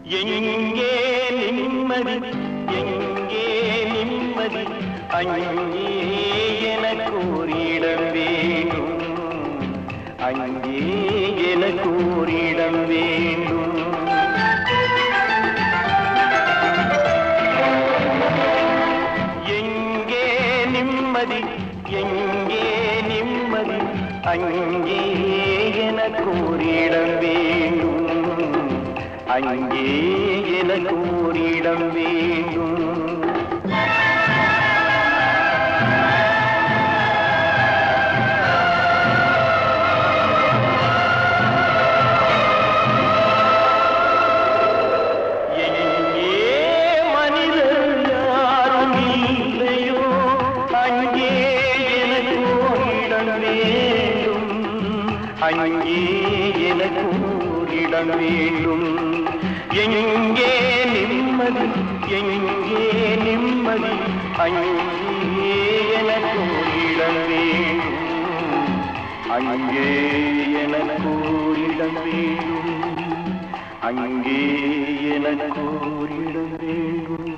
எங்கே நிம்மதி எங்கே நிம்மதி அங்கே எனக்கு ஒரு இடம் வேணும் அங்கே எனக்கு ஒரு இடம் வேண்டும் எங்கே நிம்மதி எங்கே நிம்மதி அங்கே எனக்கு ஒரு இடம் வேண்டும் அங்கே எனக்கு ஒரு இடம் வேண்டும் எங்கே மனிதர் யாரும் இல்லையோ அங்கே எனக்கு ஒரு இடம் வேண்டும் அங்கே எனக்கு ஒரு இடம் வேண்டும் எங்கே நிம்மதி எங்கே நிம்மதி அங்கே எனக்கு ஒரு இடம் வேண்டும் அங்கே எனக்கு ஒரு இடம் வேண்டும் அங்கே எனக்கு ஒரு இடம் வேண்டும்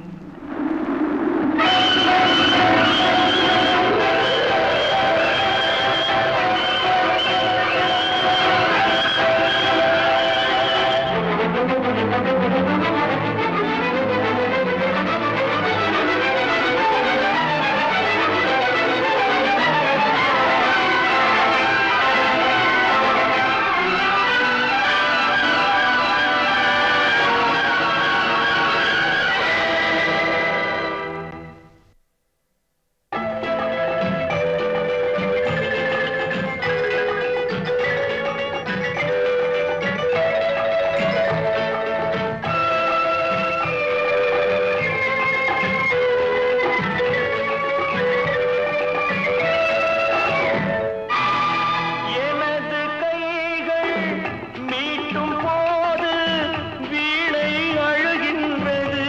எனது கைகள் மீட்டும் போது வீணை அழுகின்றது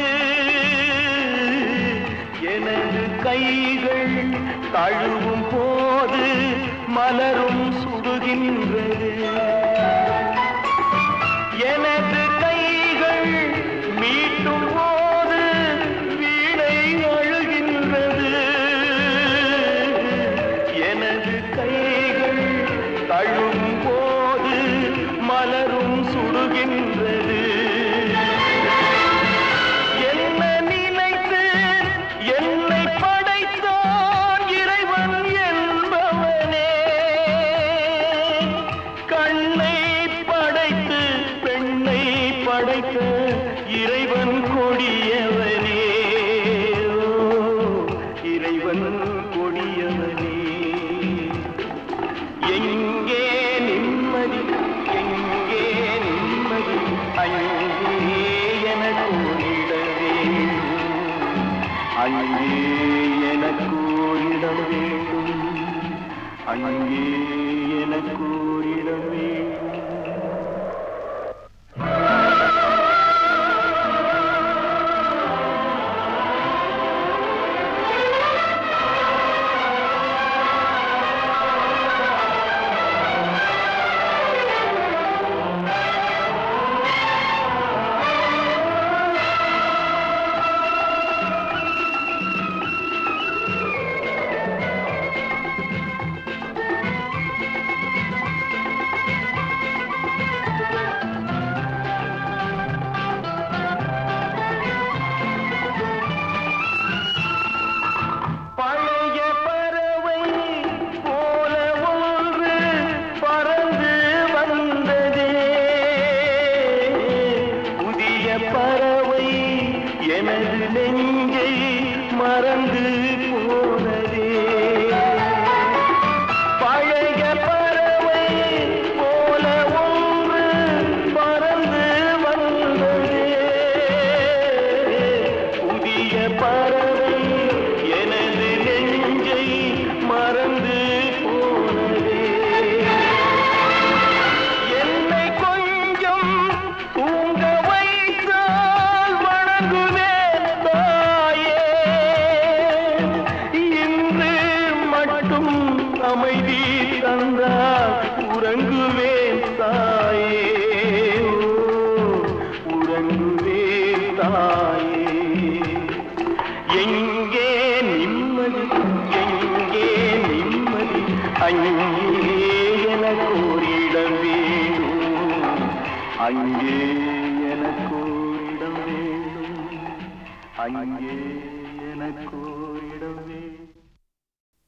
எனது கைகள் தழுவும் போது மலரும் சுடுகின்றது எனது கைகள் மீட்டும் போது வீணை அழுகின்றது எனது கைகள் தழும் போது மலரும் சுடுகின்றது என்ன நினைத்து என்னை படைத்தான் இறைவன் என்பவனே கண்ணை படைத்து பெண்ணை படைத்த இறைவன் கொடியவனே ஓ, இறைவன் கொடியவனே எங்கே நிம்மதி எங்கே நிம்மதி அங்கே எனக்கு ஓரிட வேண்டும் அங்கே எனக்கு ஓரிட வேண்டும் அங்கே எனக்கு ஓரிட வேண்டும் தந்தாயே எங்கே நிம்மதி எங்கே நிம்மதி அங்கே எனக்கு ஓரிடம் வேணும் அங்கே எனக்கு ஓரிடம் வேணும் அங்கே எனக்கு